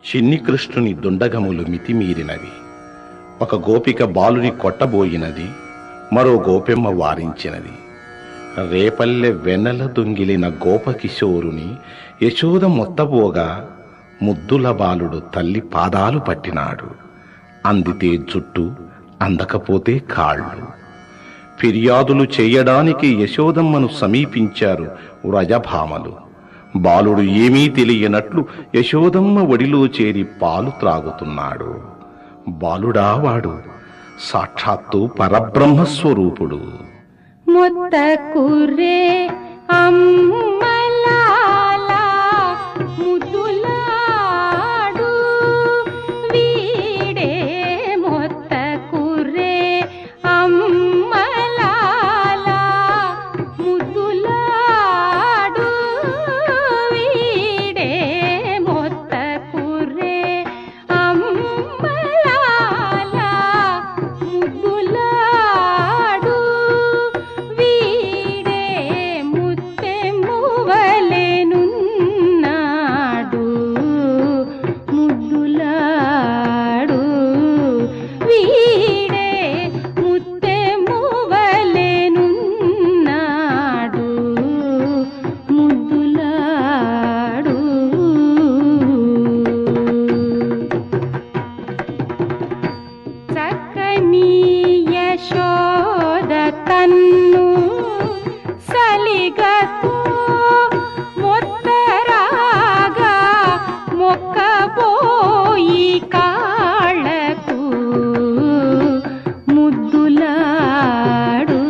చిన్ని కృష్ణుని దుండగములు మితిమీరినవి ఒక గోపిక బాలుని కొట్టబోయినది మరో గోపెమ్మ వారించినది రేపల్లె వెన్నెల దొంగిలిన గోపకిశోరుని యశోద మొత్తబోగా ముద్దుల బాలుడు తల్లి పాదాలు పట్టినాడు అందితే జుట్టు అందకపోతే కాళ్ళు ఫిర్యాదులు చేయడానికి యశోదమ్మను సమీపించారు వ్రజభామలు బాలుడు ఏమీ తెలియనట్లు యశోదమ్మ ఒడిలో చేరి పాలు త్రాగుతున్నాడు బాలుడా వాడు సాక్షాత్తు పరబ్రహ్మస్వరూపుడు ముత్త కుర్రే అమ్మలాల ముద్దులాడు వీడే మొత్త కుర్రే అమ్మలాల ముద్దులాడు వీడే మొత్త కుర్రే అమ్మలాల ముద్దులాడు వీడే ముత్తెమువలెనున్నాడు ముద్దులాడు వీడే ముత్తెమువలెనున్నాడు ముద్దులాడు చక్కని యశోద తన్ను సలిగతో మొత్తరాగా మొక్కబోయి కాళ్ళకు ముద్దులాడు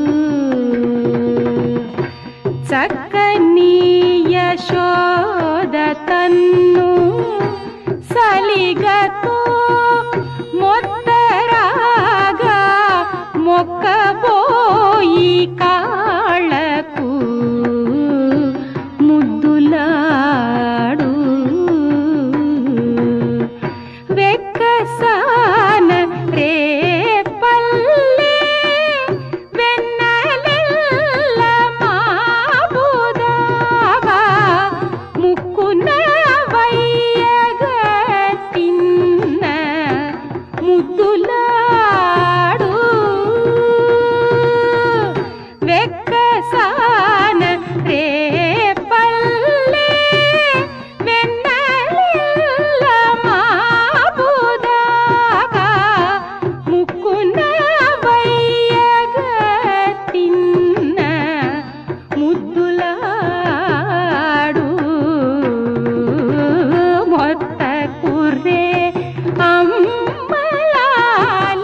చక్కని యశోద తన్ను సలిగతో మొత్తరాగా మొక్కబోయి కాళ్ళకు ముద్దులాడు వెక్కసాన రేపల్లె వెన్నెలెల్ల మాబుదావా ముక్కున వయ్యగతిన్న ముద్దులాడు వెక్కసాన రేపల్లె వెన్నెలెల్ల మాబుదావా ముక్కున వయ్యగతిన్న ముద్దులాడు మొత్త కుర్రే అమ్మలాల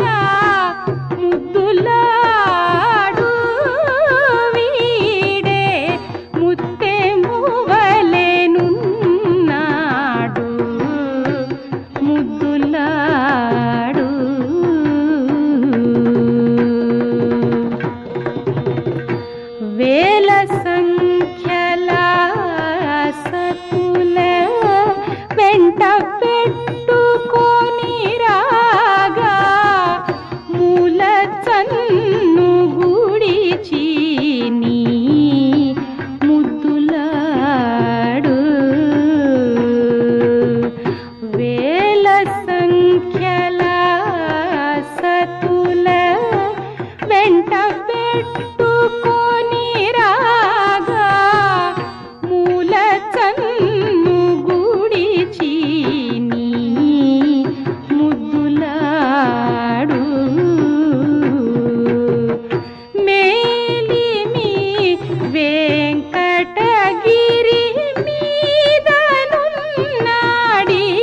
ముద్దులాడు వీడే ముత్తెమువలెనున్నాడు ముద్దులాడు వేల సంఖ్యల సతుల వెంట పెట్టుకొని రాగా మూల చన్ను గుడిచి నీ ముద్దులాడు వేల సంఖ్యల సతుల వెంట పెట్టుకొని రాగా మూల చన్ను గుడిచి నీ ముద్దులాడు మేలిమి వెంకటగిరి మీదనున్నాడి